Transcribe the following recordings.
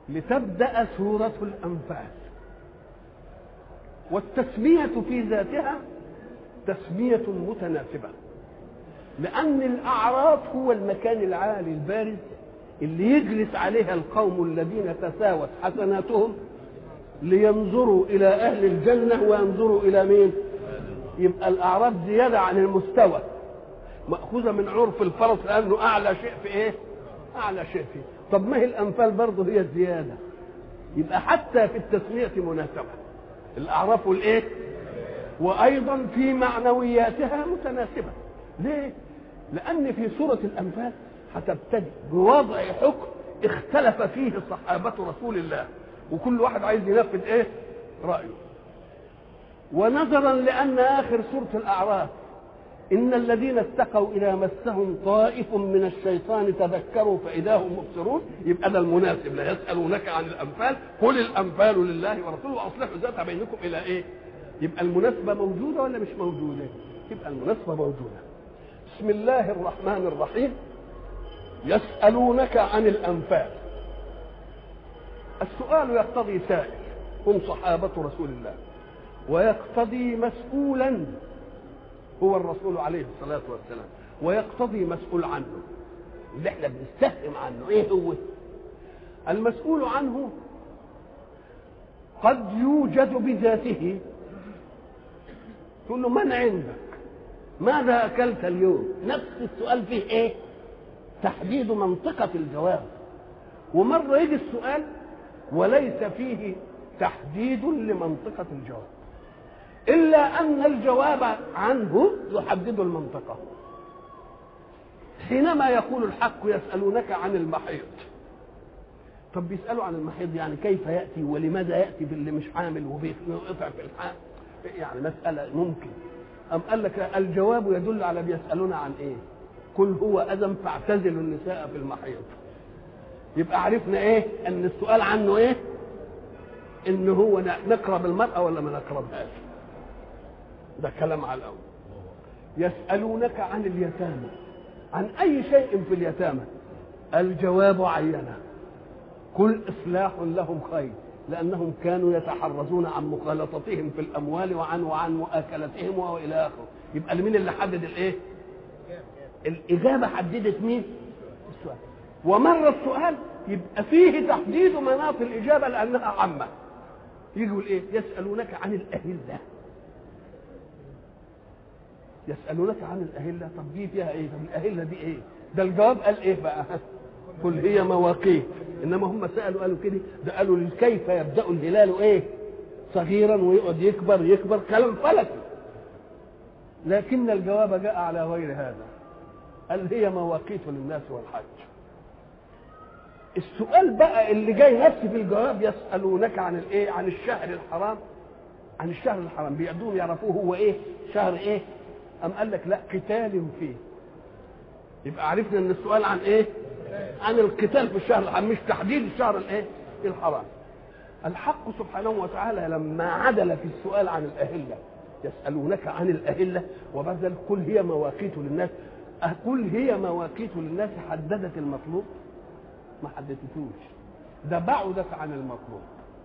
لتبدأ سورة الأنفال والتسمية في ذاتها تسمية متناسبة لأن الأعراف هو المكان العالي البارز اللي يجلس عليها القوم الذين تساوت حسناتهم لينظروا إلى أهل الجنة وينظروا إلى مين؟ يبقى الأعراف زيادة عن المستوى مأخوذة من عرف الفرس لأنه أعلى شيء في إيه؟ أعلى شيء فيه طب ما هي الأنفال برضه هي الزيادة يبقى حتى في التسمية مناسبة الأعراف والإيه؟ وأيضا في معنوياتها متناسبة ليه؟ لأن في سورة الأنفال هتبتدئ بوضع حكم اختلف فيه صحابة رسول الله وكل واحد عايز ينفذ ايه؟ رأيه ونظرا لأن آخر سورة الأعراف إن الذين اتقوا إذا مسهم طائف من الشيطان تذكروا فإذا هم مبصرون يبقى ده المناسب لا يسألونك عن الأنفال قل الأنفال لله ورسوله وأصلحوا ذات بينكم إلى إيه؟ يبقى المناسبة موجودة ولا مش موجودة؟ يبقى المناسبة موجودة بسم الله الرحمن الرحيم يسألونك عن الأنفال السؤال يقتضي سائل هم صحابة رسول الله ويقتضي مسؤولا هو الرسول عليه الصلاة والسلام ويقتضي مسؤول عنه اللي احنا بنستفهم عنه ايه هو المسؤول عنه قد يوجد بذاته تقول له من عندك ماذا اكلت اليوم نفس السؤال فيه ايه تحديد منطقة الجواب ومرة يجي السؤال وليس فيه تحديد لمنطقة الجواب إلا أن الجواب عنه يحدد المنطقة حينما يقول الحق يسألونك عن المحيط طب بيسألوا عن المحيط يعني كيف يأتي ولماذا يأتي باللي مش حامل وبيقطع في الحامل يعني مسألة ممكن أم قال لك الجواب يدل على بيسألون عن إيه قل هو أذى فاعتزلوا النساء في المحيط يبقى عرفنا إيه أن السؤال عنه إيه إن هو نقرب المرأة ولا ما نقربهاش ده كلام على الأول يسألونك عن اليتامى عن أي شيء في اليتامى الجواب عينه قل إصلاح لهم خير لأنهم كانوا يتحرزون عن مخالطتهم في الأموال وعن وعن مؤاكلتهم وإلى آخره يبقى مين اللي حدد الإيه؟ الإجابة حددت مين؟ السؤال ومر السؤال يبقى فيه تحديد مناط الإجابة لأنها عامة يجي يقول إيه؟ يسألونك عن الأهلة يسألونك عن الأهلة طب دي فيها إيه؟ طب الأهلة دي إيه؟ ده الجواب قال إيه بقى؟ قل هي مواقيت إنما هم سألوا قالوا كده ده قالوا كيف يبدأ الهلال إيه؟ صغيرا ويقعد يكبر يكبر كلام فلكي لكن الجواب جاء على غير هذا قال هي مواقيت للناس والحج السؤال بقى اللي جاي نفس في الجواب يسألونك عن الايه عن الشهر الحرام عن الشهر الحرام بيعدون يعرفوه هو ايه شهر ايه أم قال لك لا قتال فيه يبقى عرفنا ان السؤال عن ايه عن القتال في الشهر الحرام مش تحديد الشهر الايه الحرام الحق سبحانه وتعالى لما عدل في السؤال عن الأهلة يسألونك عن الأهلة وبذل قل هي مواقيت للناس قل هي مواقيت للناس حددت المطلوب ما حددتوش ده بعدت عن المطلوب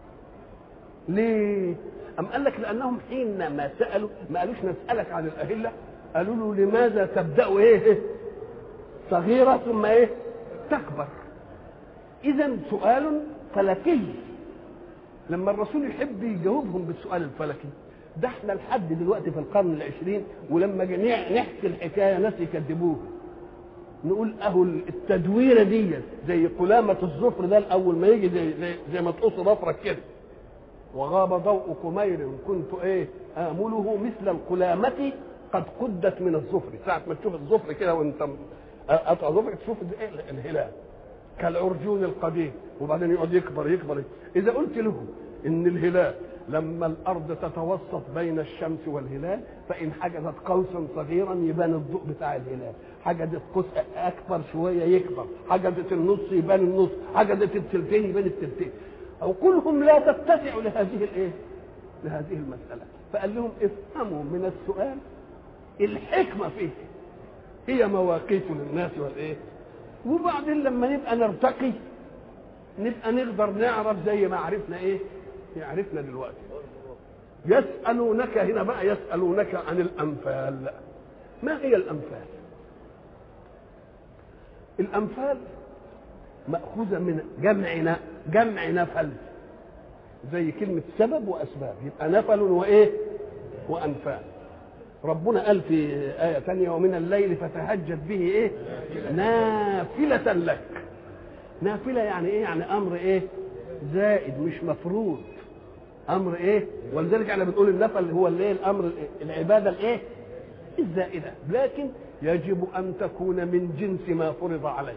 ليه أم قال لك لأنهم حينما سألوا ما قالوش نسألك عن الأهلة قالوا له لماذا تبدأ إيه صغيرة ثم إيه تكبر إذا سؤال فلكي لما الرسول يحب يجاوبهم بالسؤال الفلكي ده احنا لحد دلوقتي في القرن العشرين ولما نحكي الحكايه ناس يكذبوها نقول اهو التدويره دي زي قلامه الظفر ده الاول ما يجي زي زي, زي ما تقص ظفرك كده وغاب ضوء قمير كنت ايه امله مثل القلامه قد قدت من الظفر ساعه ما تشوف الظفر كده وانت قطع ظفرك تشوف ايه الهلال كالعرجون القديم وبعدين يقعد يكبر يكبر اذا قلت له ان الهلال لما الارض تتوسط بين الشمس والهلال فان حجزت قوسا صغيرا يبان الضوء بتاع الهلال حجزت قوس اكبر شويه يكبر حجزت النص يبان النص حجزت التلتين يبان التلتين عقولهم لا تتسع لهذه الايه لهذه المساله فقال لهم افهموا من السؤال الحكمه فيه هي مواقيت للناس والايه وبعدين لما نبقى نرتقي نبقى نقدر نعرف زي ما عرفنا ايه عرفنا دلوقتي يسألونك هنا بقى يسألونك عن الأنفال ما هي الأنفال الأنفال مأخوذة من جمع جمع نفل زي كلمة سبب وأسباب يبقى نفل وإيه وأنفال ربنا قال في آية ثانية ومن الليل فتهجد به إيه نافلة لك نافلة يعني إيه يعني أمر إيه زائد مش مفروض أمر إيه ولذلك احنا بنقول النفل هو الإيه الأمر العبادة الإيه الزائدة لكن يجب أن تكون من جنس ما فرض عليك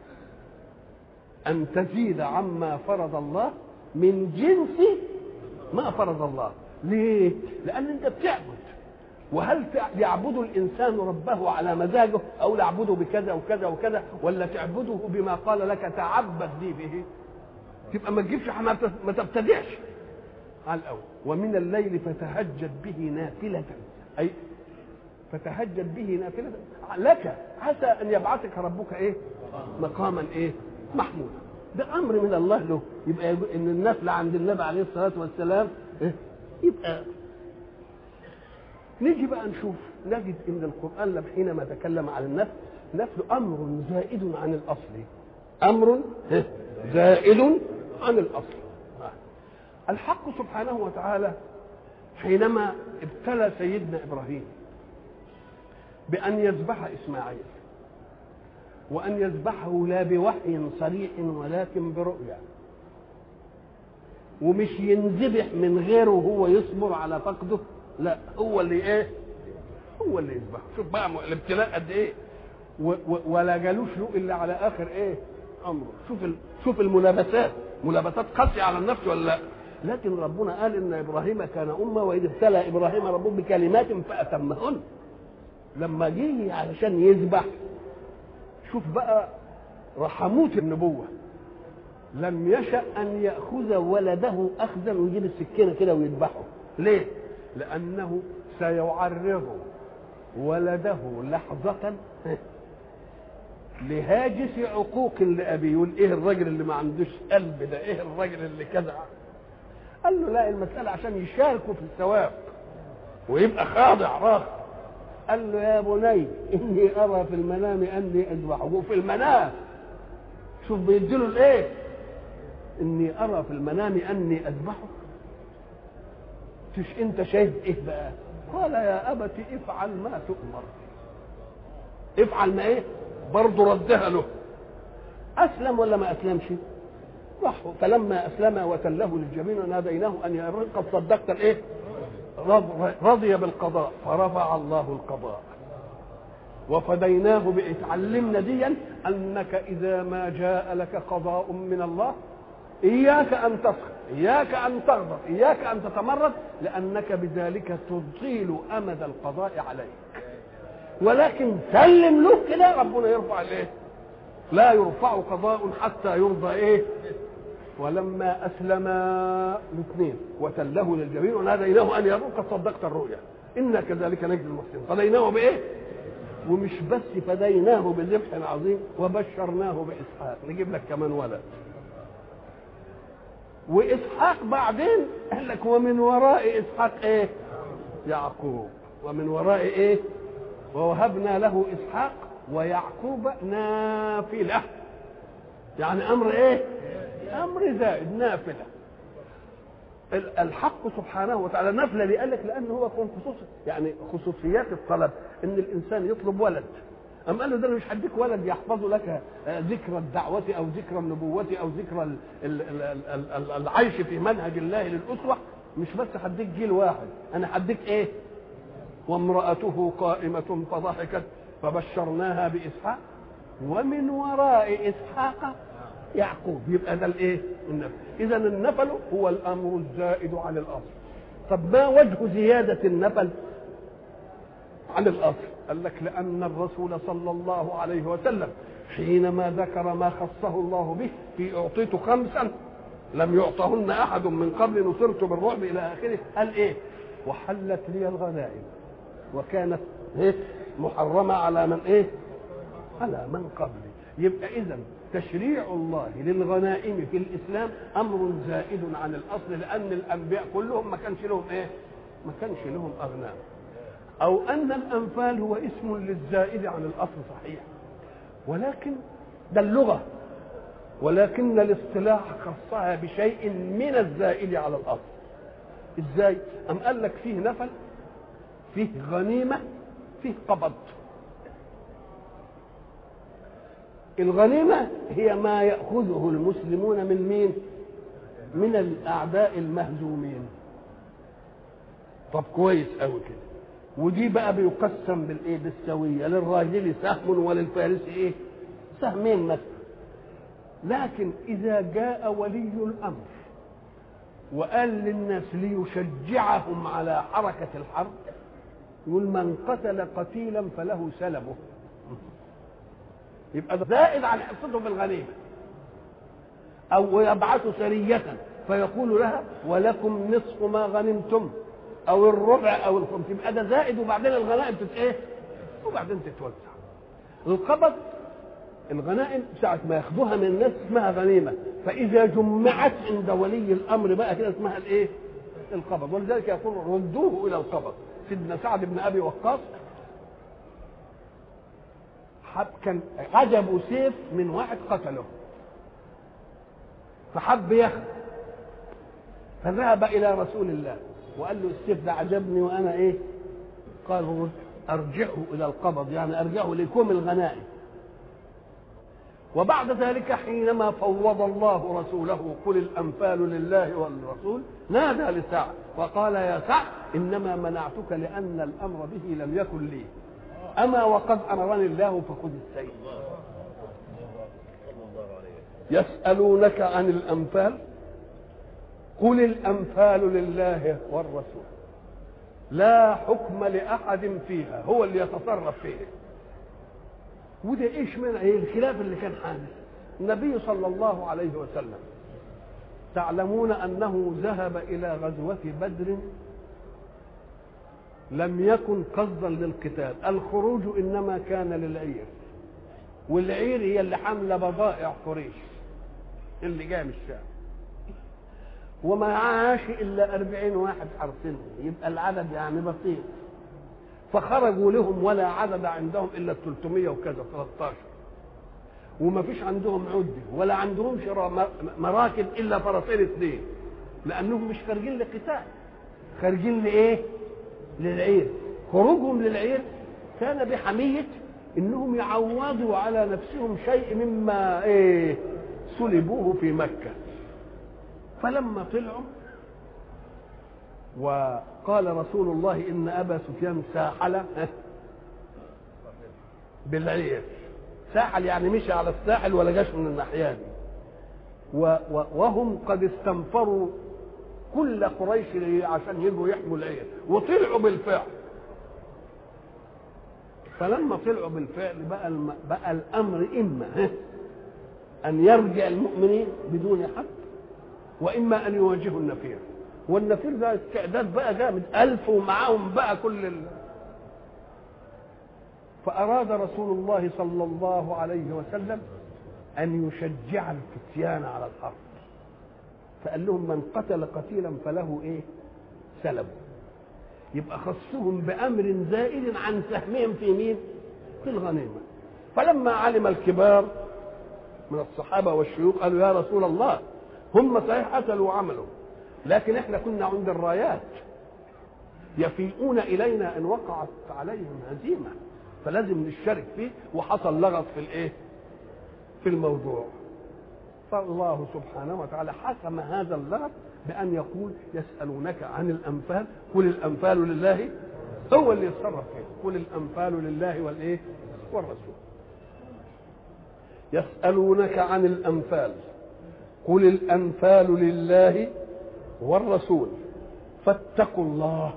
أن تزيد عما فرض الله من جنس ما فرض الله ليه؟ لأن أنت بتعبد وهل يعبد الإنسان ربه على مزاجه أو يعبده بكذا وكذا وكذا ولا تعبده بما قال لك تعبد لي به تبقى ما تجيبش ما تبتدعش على الأول ومن الليل فتهجد به نافلة أي فتهجد به نافلة لك عسى أن يبعثك ربك إيه مقاما إيه محمودا ده امر من الله له يبقى ان النفل عند النبي عليه الصلاه والسلام يبقى نيجي بقى نشوف نجد ان القران حينما تكلم عن النفل نفل امر زائد عن الاصل امر زائد عن الاصل الحق سبحانه وتعالى حينما ابتلى سيدنا ابراهيم بان يذبح اسماعيل وأن يذبحه لا بوحي صريح ولكن برؤيا ومش ينذبح من غيره وهو يصبر على فقده لا هو اللي ايه هو اللي يذبحه شوف بقى الابتلاء قد ايه و و ولا جالوش له الا على اخر ايه امره شوف ال... شوف الملابسات ملابسات قاسيه على النفس ولا لا لكن ربنا قال ان ابراهيم كان امه واذ ابتلى ابراهيم ربه بكلمات فاتمهن لما جه علشان يذبح شوف بقى رحموت النبوة لم يشأ أن يأخذ ولده أخذا ويجيب السكينة كده ويذبحه ليه؟ لأنه سيعرض ولده لحظة لهاجس عقوق لأبيه يقول إيه الراجل اللي ما عندوش قلب ده إيه الراجل اللي كذا قال له لا المسألة عشان يشاركوا في الثواب ويبقى خاضع راخر قال له يا بني اني ارى في المنام اني اذبحه وفي المنام شوف بيديله الايه اني ارى في المنام اني اذبحه تش انت شايف ايه بقى قال يا ابت افعل ما تؤمر افعل ما ايه برضه ردها له اسلم ولا ما اسلمش راح فلما اسلم وتله للجبين ناديناه ان يا قد صدقت الايه رضي بالقضاء فرفع الله القضاء وفديناه بتعلمنا ديا انك اذا ما جاء لك قضاء من الله اياك ان تسخط اياك ان تغضب اياك ان تتمرد لانك بذلك تطيل امد القضاء عليك ولكن سلم له كده ربنا يرفع الايه لا يرفع قضاء حتى يرضى ايه ولما اسلم الاثنين وتله للجبين وناديناه ان يروق قد صدقت الرؤيا انا كذلك نجزي المحسنين فديناه بايه؟ ومش بس فديناه بذبح عظيم وبشرناه باسحاق نجيب لك كمان ولد واسحاق بعدين قال لك ومن وراء اسحاق ايه؟ يعقوب ومن وراء ايه؟ ووهبنا له اسحاق ويعقوب نافله يعني امر ايه؟ امر زائد نافله الحق سبحانه وتعالى نافله ليه قال لك لان هو كان خصوص يعني خصوصيات الطلب ان الانسان يطلب ولد أم قال له ده انا مش هديك ولد يحفظ لك ذكرى الدعوة أو ذكرى النبوة أو ذكرى العيش في منهج الله للأسوة مش بس هديك جيل واحد أنا هديك إيه؟ وامرأته قائمة فضحكت فبشرناها بإسحاق ومن وراء إسحاق يعقوب يبقى ده الايه النفل اذا النفل هو الامر الزائد عن الاصل طب ما وجه زياده النفل عن الاصل قال لك لان الرسول صلى الله عليه وسلم حينما ذكر ما خصه الله به في اعطيت خمسا لم يعطهن احد من قبل نصرت بالرعب الى اخره قال ايه وحلت لي الغنائم وكانت ايه محرمه على من ايه على من قبلي يبقى اذا تشريع الله للغنائم في الاسلام امر زائد عن الاصل لان الانبياء كلهم ما كانش لهم ايه؟ ما كانش لهم اغنام. او ان الانفال هو اسم للزائد عن الاصل صحيح. ولكن ده اللغه ولكن الاصطلاح خصها بشيء من الزائد على الاصل. ازاي؟ ام قال لك فيه نفل فيه غنيمه فيه قبض. الغنيمة هي ما يأخذه المسلمون من مين؟ من الأعداء المهزومين. طب كويس أوي كده. ودي بقى بيقسم بالإيه؟ بالسوية، للراجل سهم وللفارس إيه؟ سهمين مثلا. لكن إذا جاء ولي الأمر وقال للناس ليشجعهم على حركة الحرب يقول من قتل قتيلا فله سلبه يبقى زائد عن حصته في الغنيمه او يبعث سريه فيقول لها ولكم نصف ما غنمتم او الربع او الخمس يبقى ده زائد وبعدين الغنائم تت ايه؟ وبعدين تتوزع. القبض الغنائم ساعة ما ياخدوها من الناس اسمها غنيمة فإذا جمعت عند ولي الأمر بقى كده اسمها الإيه؟ القبض ولذلك يقول ردوه إلى القبض سيدنا سعد بن أبي وقاص حب كان عجبه سيف من واحد قتله فحب ياخد فذهب الى رسول الله وقال له السيف ده عجبني وانا ايه قال ارجعه الى القبض يعني ارجعه لكم الغنائم وبعد ذلك حينما فوض الله رسوله قل الانفال لله والرسول نادى لسعد وقال يا سعد انما منعتك لان الامر به لم يكن لي أما وقد أمرني الله فخذ السيف يسألونك عن الأنفال قل الأنفال لله والرسول لا حكم لأحد فيها هو اللي يتصرف فيها وده ايش من ايه الخلاف اللي كان حادث النبي صلى الله عليه وسلم تعلمون انه ذهب الى غزوه بدر لم يكن قصدا للقتال الخروج انما كان للعير والعير هي اللي حامله بضائع قريش اللي جايه من الشام وما عاش الا أربعين واحد حرسنهم يبقى العدد يعني بسيط فخرجوا لهم ولا عدد عندهم الا 300 وكذا 13 وما فيش عندهم عده ولا عندهم مراكب الا فرسين اثنين لانهم مش خارجين لقتال خارجين لايه؟ للعير خروجهم للعير كان بحمية انهم يعوضوا على نفسهم شيء مما ايه سلبوه في مكة فلما طلعوا وقال رسول الله ان ابا سفيان ساحل بالعير ساحل يعني مشي على الساحل ولا جاش من الناحيه دي وهم قد استنفروا كل قريش عشان يجوا يحموا العير وطلعوا بالفعل فلما طلعوا بالفعل بقى الم... بقى الامر اما ان يرجع المؤمنين بدون حق واما ان يواجهوا النفير والنفير ده استعداد بقى جامد ألف ومعاهم بقى كل ال... فأراد رسول الله صلى الله عليه وسلم أن يشجع الفتيان على الحرب فقال لهم من قتل قتيلا فله ايه سلب يبقى خصهم بامر زائد عن سهمهم في مين في الغنيمه فلما علم الكبار من الصحابه والشيوخ قالوا يا رسول الله هم صحيح قتلوا وعملوا لكن احنا كنا عند الرايات يفيئون الينا ان وقعت عليهم هزيمه فلازم نشترك فيه وحصل لغط في الايه في الموضوع فالله سبحانه وتعالى حسم هذا اللغط بأن يقول يسألونك عن الأنفال قل الأنفال لله هو اللي يتصرف فيه قل الأنفال لله والإيه والرسول يسألونك عن الأنفال قل الأنفال لله والرسول فاتقوا الله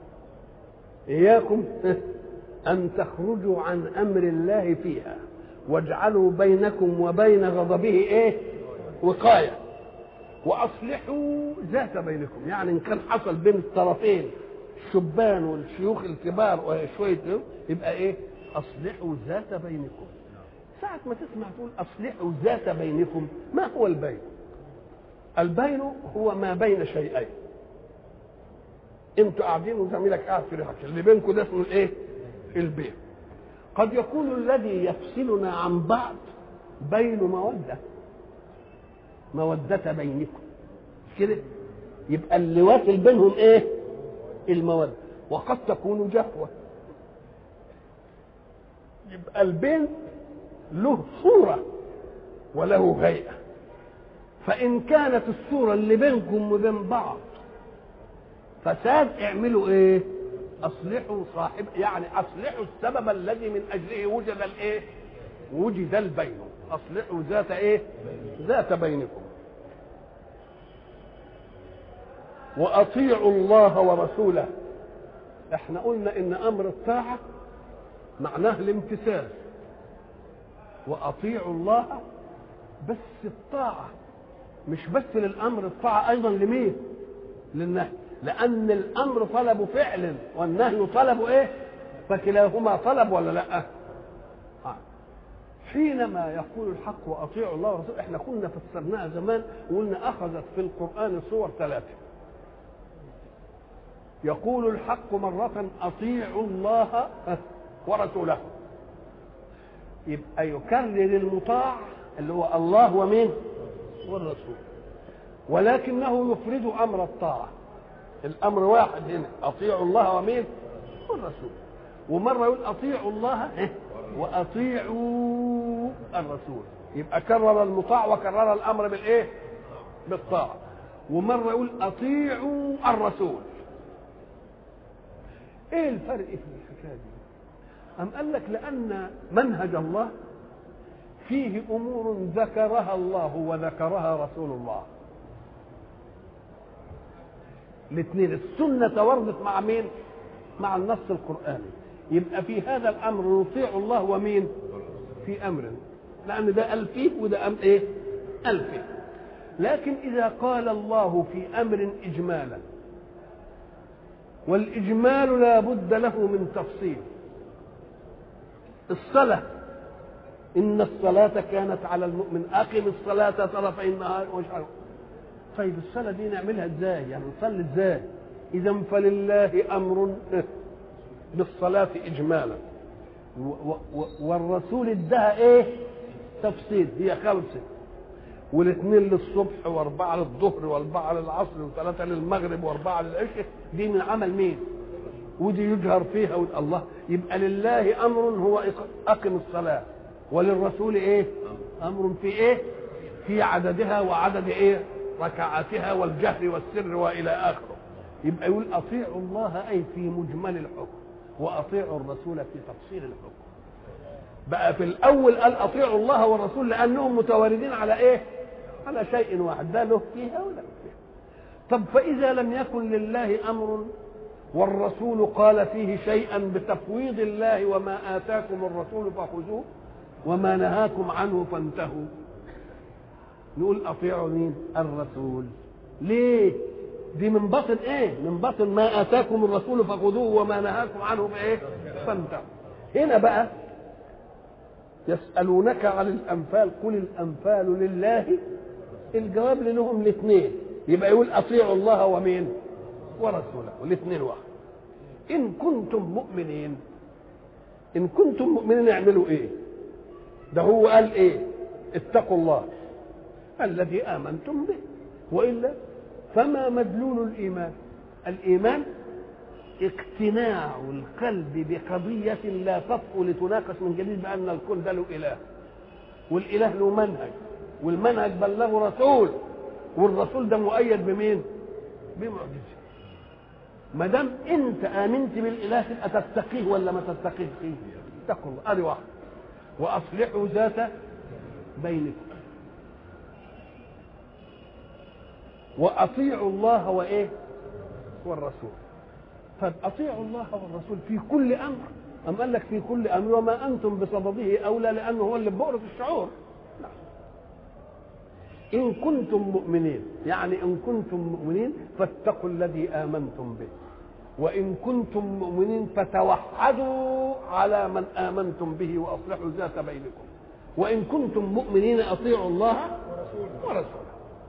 إياكم أن تخرجوا عن أمر الله فيها واجعلوا بينكم وبين غضبه إيه وقاية وأصلحوا ذات بينكم يعني إن كان حصل بين الطرفين الشبان والشيوخ الكبار وشوية يبقى إيه أصلحوا ذات بينكم ساعة ما تسمع تقول أصلحوا ذات بينكم ما هو البين البين هو ما بين شيئين انتوا قاعدين وزميلك قاعد في ريحك اللي بينكم ده اسمه الايه البين قد يكون الذي يفصلنا عن بعض بين مودة مودة بينكم كده يبقى اللي واصل بينهم ايه المودة وقد تكون جفوة يبقى البين له صورة وله هيئة فإن كانت الصورة اللي بينكم وبين بعض فساد اعملوا ايه اصلحوا صاحب يعني اصلحوا السبب الذي من اجله وجد الايه وجد البين اصلحوا ذات ايه ذات بينكم واطيعوا الله ورسوله احنا قلنا ان امر الطاعه معناه الامتثال واطيعوا الله بس الطاعه مش بس للامر الطاعه ايضا لمين للنهي لان الامر طلب فعل والنهي طلب ايه فكلاهما طلب ولا لا آه. حينما يقول الحق واطيعوا الله ورسوله احنا كنا فسرناها زمان وقلنا اخذت في القران صور ثلاثه يقول الحق مرة أطيعوا الله ورسوله يبقى يكرر المطاع اللي هو الله ومين والرسول ولكنه يفرد أمر الطاعة الأمر واحد هنا أطيعوا الله ومين والرسول ومرة يقول أطيعوا الله وأطيعوا الرسول يبقى كرر المطاع وكرر الأمر بالإيه بالطاعة ومرة يقول أطيعوا الرسول ايه الفرق في الحكايه دي ام قال لك لان منهج الله فيه امور ذكرها الله وذكرها رسول الله الاثنين السنه وردت مع مين مع النص القراني يبقى في هذا الامر نطيع الله ومين في امر لان ده قال فيه وده أم ايه قال فيه لكن اذا قال الله في امر اجمالا والإجمال لا بد له من تفصيل الصلاة إن الصلاة كانت على المؤمن أقم الصلاة طرفي النهار ومش عارف طيب الصلاة دي نعملها ازاي؟ يعني نصلي ازاي؟ إذا فلله أمر بالصلاة إجمالا والرسول ادها إيه؟ تفصيل هي خمسة والاثنين للصبح واربعه للظهر واربعه للعصر وثلاثه للمغرب واربعه للعشاء دي من عمل مين؟ ودي يجهر فيها الله يبقى لله امر هو اقم الصلاه وللرسول ايه؟ امر في ايه؟ في عددها وعدد ايه؟ ركعاتها والجهر والسر والى اخره يبقى يقول اطيعوا الله اي في مجمل الحكم واطيعوا الرسول في تفصيل الحكم بقى في الاول قال اطيعوا الله والرسول لانهم متواردين على ايه؟ على شيء واحد ده له فيها ولا فيها طب فإذا لم يكن لله أمر والرسول قال فيه شيئا بتفويض الله وما آتاكم الرسول فخذوه وما نهاكم عنه فانتهوا نقول أطيعوا مين الرسول ليه دي من باطن ايه من باطن ما آتاكم الرسول فخذوه وما نهاكم عنه بايه فانتهوا هنا بقى يسألونك عن الأنفال قل الأنفال لله الجواب لهم الاثنين يبقى يقول اطيعوا الله ومين ورسوله الاثنين واحد ان كنتم مؤمنين ان كنتم مؤمنين اعملوا ايه ده هو قال ايه اتقوا الله الذي امنتم به والا فما مدلول الايمان الايمان اقتناع القلب بقضية لا تطفو لتناقش من جديد بأن الكون ده له إله والإله له منهج والمنهج بلغه رسول والرسول ده مؤيد بمين؟ بمعجزه ما دام انت امنت بالاله تبقى تتقيه ولا ما تتقيه فيه؟ اتقوا الله ادي واحد واصلحوا ذات بينكم واطيعوا الله وايه؟ والرسول طب اطيعوا الله والرسول في كل امر ام قال لك في كل امر وما انتم بصدده اولى لانه هو اللي بؤرة الشعور إن كنتم مؤمنين يعني إن كنتم مؤمنين فاتقوا الذي آمنتم به وإن كنتم مؤمنين فتوحدوا على من آمنتم به وأصلحوا ذات بينكم وإن كنتم مؤمنين أطيعوا الله ورسوله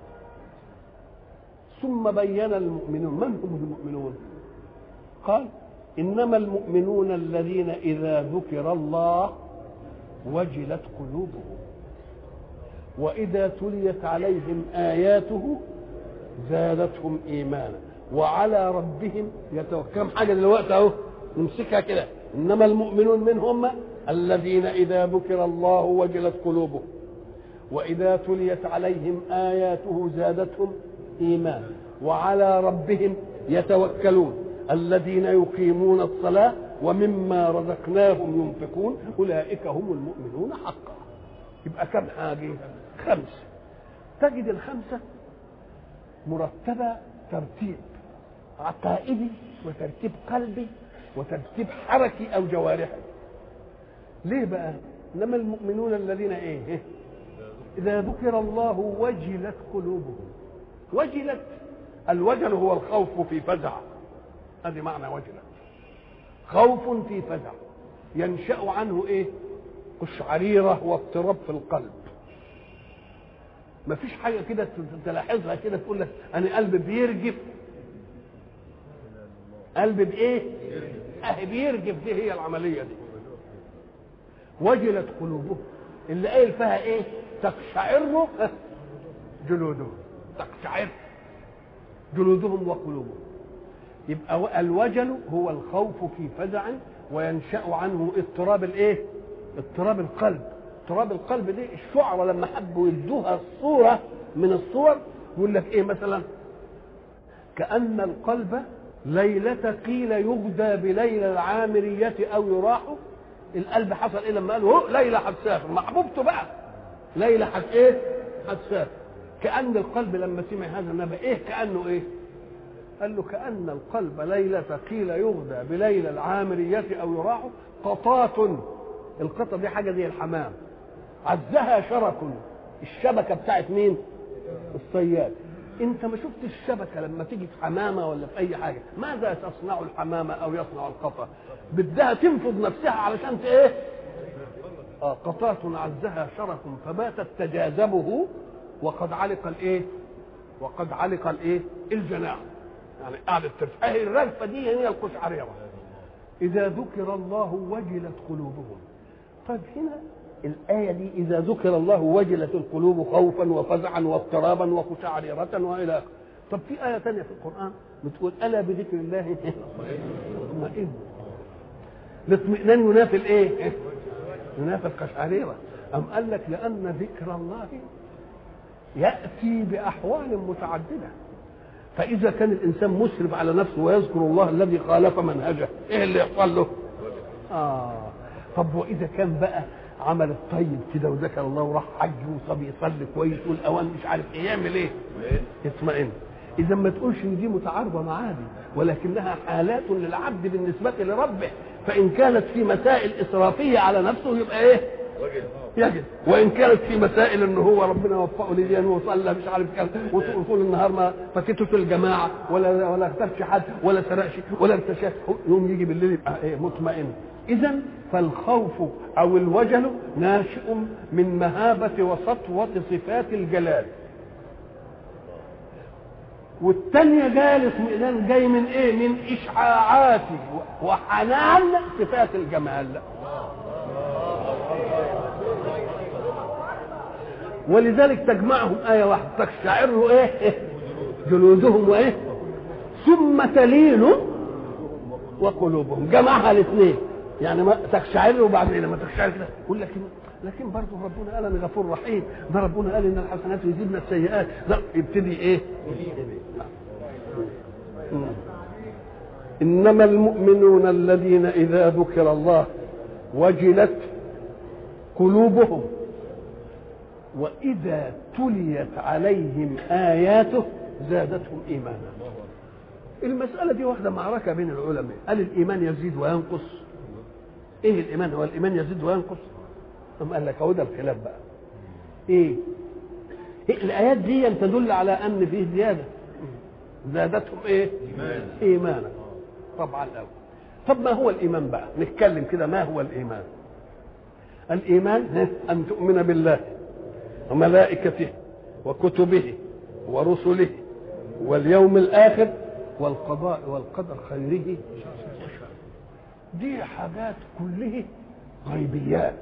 ثم بين المؤمنون من هم المؤمنون قال إنما المؤمنون الذين إذا ذكر الله وجلت قلوبهم وإذا تليت عليهم آياته زادتهم إيمانا وعلى ربهم يتوكلون حاجة دلوقتي أهو نمسكها كده إنما المؤمنون منهم الذين إذا ذكر الله وجلت قلوبهم وإذا تليت عليهم آياته زادتهم إيمانا وعلى ربهم يتوكلون الذين يقيمون الصلاة ومما رزقناهم ينفقون أولئك هم المؤمنون حقا يبقى كم حاجة خمسة تجد الخمسة مرتبة ترتيب عقائدي وترتيب قلبي وترتيب حركي أو جوارحي ليه بقى انما المؤمنون الذين ايه اذا ذكر الله وجلت قلوبهم وجلت الوجل هو الخوف في فزع هذه معنى وجلت خوف في فزع ينشا عنه ايه قشعريره واضطراب في القلب ما فيش حاجه كده تلاحظها كده تقول لك انا قلبي بيرجف قلبي بايه اهي بيرجف دي هي العمليه دي وجلت قلوبهم اللي قايل فيها ايه تقشعر جلودهم تقشعر جلودهم وقلوبهم يبقى الوجل هو الخوف في فزع وينشا عنه اضطراب الايه اضطراب القلب اضطراب القلب دي الشعراء لما حبوا يدوها الصوره من الصور يقول لك ايه مثلا كان القلب ليلة قيل يغدى بليلى العامرية أو يراح القلب حصل ايه لما قالوا هو ليلى هتسافر محبوبته بقى ليلى هت ايه هتسافر كان القلب لما سمع هذا النبأ ايه كانه ايه قال له كان القلب ليله قيل يغدى بليلى العامريه او يراح قطات القطه دي حاجه زي الحمام عزها شرك الشبكه بتاعت مين الصياد انت ما شفت الشبكه لما تيجي في حمامه ولا في اي حاجه ماذا تصنع الحمامه او يصنع القطه بدها تنفض نفسها علشان ايه آه قطات عزها شرف فباتت تجاذبه وقد علق الايه وقد علق الايه الجناح يعني قعدت ترفع اهي الرجفه دي هي القشعريره اذا ذكر الله وجلت قلوبهم طيب هنا الآية دي إذا ذكر الله وجلت القلوب خوفا وفزعا واضطرابا وقشعريرة وإلى آخره. طب في آية ثانية في القرآن بتقول ألا بذكر الله اطمئن الاطمئنان ينافي الإيه؟ ينافي القشعريرة أم قال لك لأن ذكر الله يأتي بأحوال متعددة فإذا كان الإنسان مسرف على نفسه ويذكر الله الذي خالف منهجه إيه اللي يحصل له؟ آه طب وإذا كان بقى عمل الطيب كده وذكر الله وراح حج وصب يصلي كويس والاوان مش عارف ايه يعمل ايه؟ يطمئن اذا ما تقولش ان دي متعارضه معاه دي ولكنها حالات للعبد بالنسبه لربه فان كانت في مسائل اسرافيه على نفسه يبقى ايه؟ يجد وان كانت في مسائل ان هو ربنا وفقه لدين وصلى مش عارف كام وطول النهار ما فاتته الجماعه ولا ولا اختارش حد ولا سرقش ولا ارتشى يوم يجي بالليل يبقى ايه مطمئن اذا فالخوف او الوجل ناشئ من مهابه وسطوه صفات الجلال والثانية جاية الاطمئنان جاي من ايه؟ من اشعاعات وحنان صفات الجمال ولذلك تجمعهم آية واحدة تقشعر إيه؟ جلودهم وإيه؟ ثم تلين وقلوبهم جمعها الاثنين يعني ما تقشعر وبعدين لما تقشعر كده يقول لك لكن برضه ربنا قال انا غفور رحيم ده ربنا قال ان الحسنات يزيدن السيئات ده يبتدي ايه؟ انما المؤمنون الذين اذا ذكر الله وجلت قلوبهم واذا تليت عليهم اياته زادتهم ايمانا المساله دي واخده معركه بين العلماء هل الايمان يزيد وينقص ايه الايمان هو الايمان يزيد وينقص ام قال لك اهو ده الخلاف بقى ايه الايات دي تدل على ان فيه زياده زادتهم ايه ايمانا ايمانا طبعا الاول طب ما هو الايمان بقى نتكلم كده ما هو الايمان الايمان ان تؤمن بالله وملائكته وكتبه ورسله واليوم الاخر والقضاء والقدر خيره دي حاجات كلها غيبيات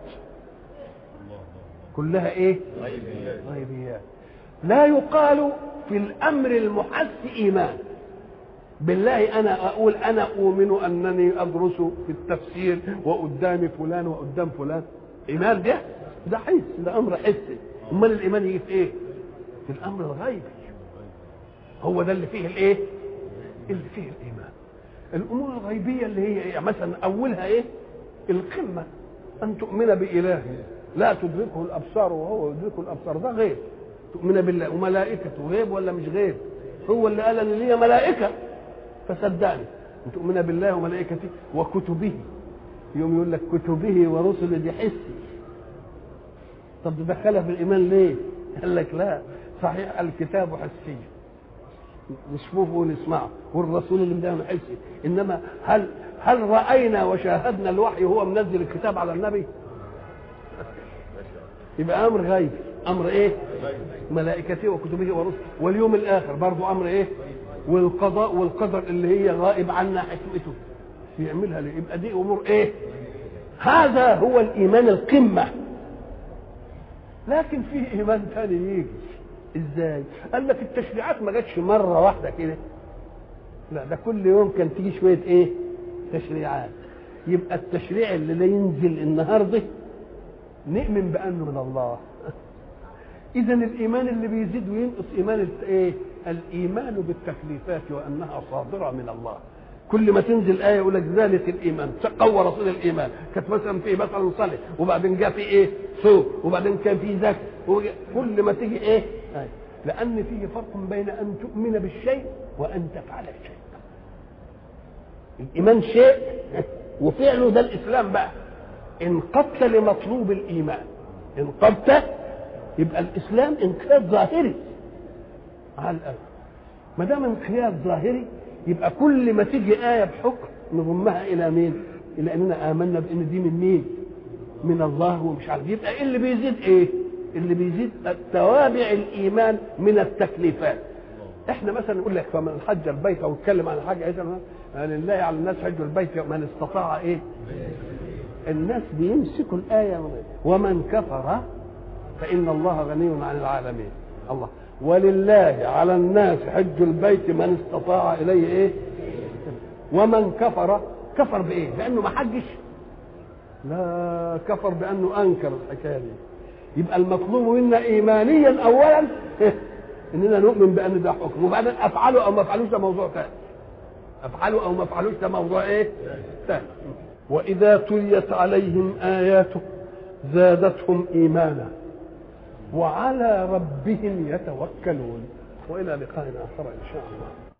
كلها ايه غيبيات غيبيات لا يقال في الامر المحس ايمان بالله انا اقول انا اؤمن انني ادرس في التفسير وقدامي فلان وقدام فلان ايمان ده ده حس ده امر حسي امال الايمان يجي في ايه في الامر الغيبي هو ده اللي فيه الايه اللي فيه الايمان الامور الغيبيه اللي هي ايه مثلا اولها ايه القمه ان تؤمن باله لا تدركه الابصار وهو يدركه الابصار ده غيب تؤمن بالله وملائكته غيب ولا مش غيب هو اللي قال ان لي ملائكه فصدقني ان تؤمن بالله وملائكته وكتبه يوم يقول لك كتبه ورسله دي حسي طب تدخلها في الايمان ليه؟ قال لك لا صحيح الكتاب حسي نشوفه ونسمعه والرسول اللي بدأنا حسي انما هل هل راينا وشاهدنا الوحي وهو منزل الكتاب على النبي؟ يبقى امر غيبي امر ايه؟ ملائكته وكتبه ورسله واليوم الاخر برضه امر ايه؟ والقضاء والقدر اللي هي غائب عنا حكمته يعملها ليه؟ يبقى دي امور ايه؟ هذا هو الايمان القمه لكن فيه ايمان ثاني يجي ازاي؟ قال لك التشريعات ما جاتش مره واحده كده لا ده كل يوم كان تيجي شويه ايه؟ تشريعات يبقى التشريع اللي لا ينزل النهارده نؤمن بانه من الله اذا الايمان اللي بيزيد وينقص ايمان ايه الايمان بالتكليفات وانها صادره من الله كل ما تنزل ايه يقول لك ذلك الايمان قوى رسول الايمان كانت مثلا في مثلا صلاه وبعدين جاء في ايه صوم وبعدين كان في زكاه كل ما تيجي ايه آية. لان فيه فرق بين ان تؤمن بالشيء وان تفعل الشيء الايمان شيء وفعله ده الاسلام بقى انقضت لمطلوب الايمان انقضت يبقى الاسلام انقياد ظاهري على الاول ما دام انقياد ظاهري يبقى كل ما تيجي ايه بحكم نضمها الى مين؟ الى اننا امنا بان دي من مين؟ من الله ومش عارف يبقى إيه اللي بيزيد ايه؟ اللي بيزيد توابع الايمان من التكليفات احنا مثلا نقول لك فمن حج البيت او اتكلم عن حاجه عايز لله على الناس حج البيت من استطاع ايه؟ الناس بيمسكوا الآية ومن كفر فإن الله غني عن العالمين الله ولله على الناس حج البيت من استطاع إليه إيه ومن كفر كفر بإيه بأنه ما حجش لا كفر بأنه أنكر الحكاية دي يبقى المطلوب منا إيمانيا أولا إننا نؤمن بأن ده حكم وبعدين أفعله أو ما أفعلوش ده موضوع ثاني أفعله أو ما أفعلوش ده موضوع إيه ثاني واذا تليت عليهم اياته زادتهم ايمانا وعلى ربهم يتوكلون والى لقاء اخر ان شاء الله